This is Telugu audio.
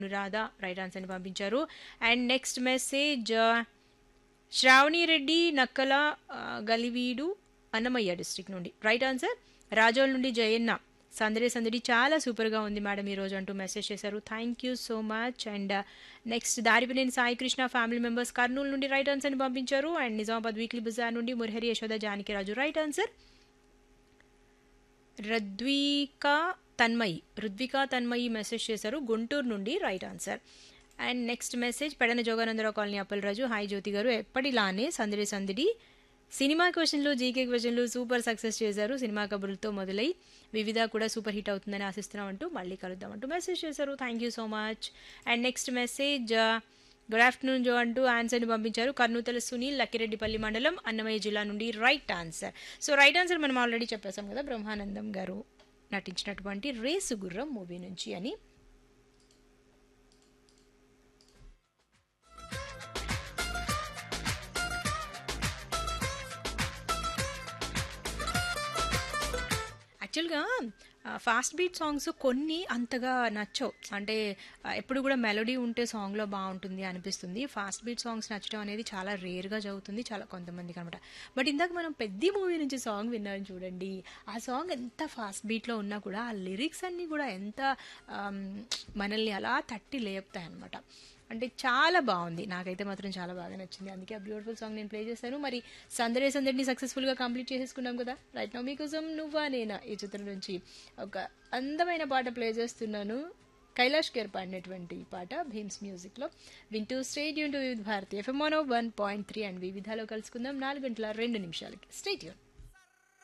అనురాధ రైట్ ఆన్సర్ని పంపించారు and next message Sravani Reddy Nakkala ఆ, గలివీడు అన్నమయ్య డిస్ట్రిక్ట్ నుండి రైట్ ఆన్సర్ రాజోల్ నుండి జయన్న సందడి సందడి చాలా సూపర్గా ఉంది మేడం ఈరోజు అంటూ మెసేజ్ చేశారు thank you so much and next Daripineni Sai Krishna family members Kurnool నుండి రైట్ ఆన్సర్ని పంపించారు అండ్ నిజామాబాద్ వీక్లీ బజార్ నుండి Murahari Yashoda Janakiraju right answer Radvika Tanmayi Rudvika Tanmayi message చేశారు గుంటూరు నుండి right answer and next message Pedana Joganandarao colony Appalaraju hi Jyothi garu ఎప్పటిలానే సందడి సందడి సినిమా క్వశ్చన్లు జీకే క్వశ్చన్లు సూపర్ సక్సెస్ చేశారు సినిమా కబుర్లతో మొదలై వివిధ కూడా సూపర్ హిట్ అవుతుందని ఆశిస్తున్నాం అంటూ మళ్ళీ కలుద్దాం అంటూ మెసేజ్ చేశారు thank you so much and next message good afternoon జో అంటూ ఆన్సర్ని పంపించారు కర్నూతల సునీల్ లక్కిరెడ్డిపల్లి మండలం అన్నమయ్య జిల్లా నుండి right answer so right answer మనం ఆల్రెడీ చెప్పేసాం కదా బ్రహ్మానందం గారు నటించినటువంటి రేసు గుర్రం మూవీ నుంచి అని యాక్చువల్గా ఫాస్ట్ బీట్ సాంగ్స్ కొన్ని అంతగా నచ్చవు అంటే ఆ, ఎప్పుడు కూడా మెలోడీ ఉంటే సాంగ్లో బాగుంటుంది అనిపిస్తుంది ఫాస్ట్ బీట్ సాంగ్స్ నచ్చడం అనేది చాలా రేర్గా జరుగుతుంది చాలా కొంతమందికి అనమాట బట్ ఇందాక మనం పెద్ద మూవీ నుంచి సాంగ్ విన్నాం చూడండి ఆ సాంగ్ ఎంత ఫాస్ట్ బీట్లో ఉన్నా కూడా ఆ లిరిక్స్ అన్నీ కూడా ఎంత ఆమ్, మనల్ని అలా తట్టి లేపుతాయి అనమాట అంటే చాలా బాగుంది నాకైతే మాత్రం చాలా బాగా నచ్చింది అందుకే ఆ బ్యూటిఫుల్ సాంగ్ నేను ప్లే చేశాను మరి సందడే సందడిని సక్సెస్ఫుల్గా కంప్లీట్ చేసేసుకున్నాం కదా రైట్ నో మీకోసం నువ్వా నేనా ఈ చిత్రం నుంచి ఒక అందమైన పాట ప్లే చేస్తున్నాను కైలాష్ కేర్ పాడినటువంటి ఈ పాట భీమ్స్ మ్యూజిక్లో వింటూ స్టేట్ యూన్ to Vividh Bharati FM one point three and వివిధాలో కలుసుకుందాం నాలుగు గంటల రెండు నిమిషాలకి స్టేట్ యూన్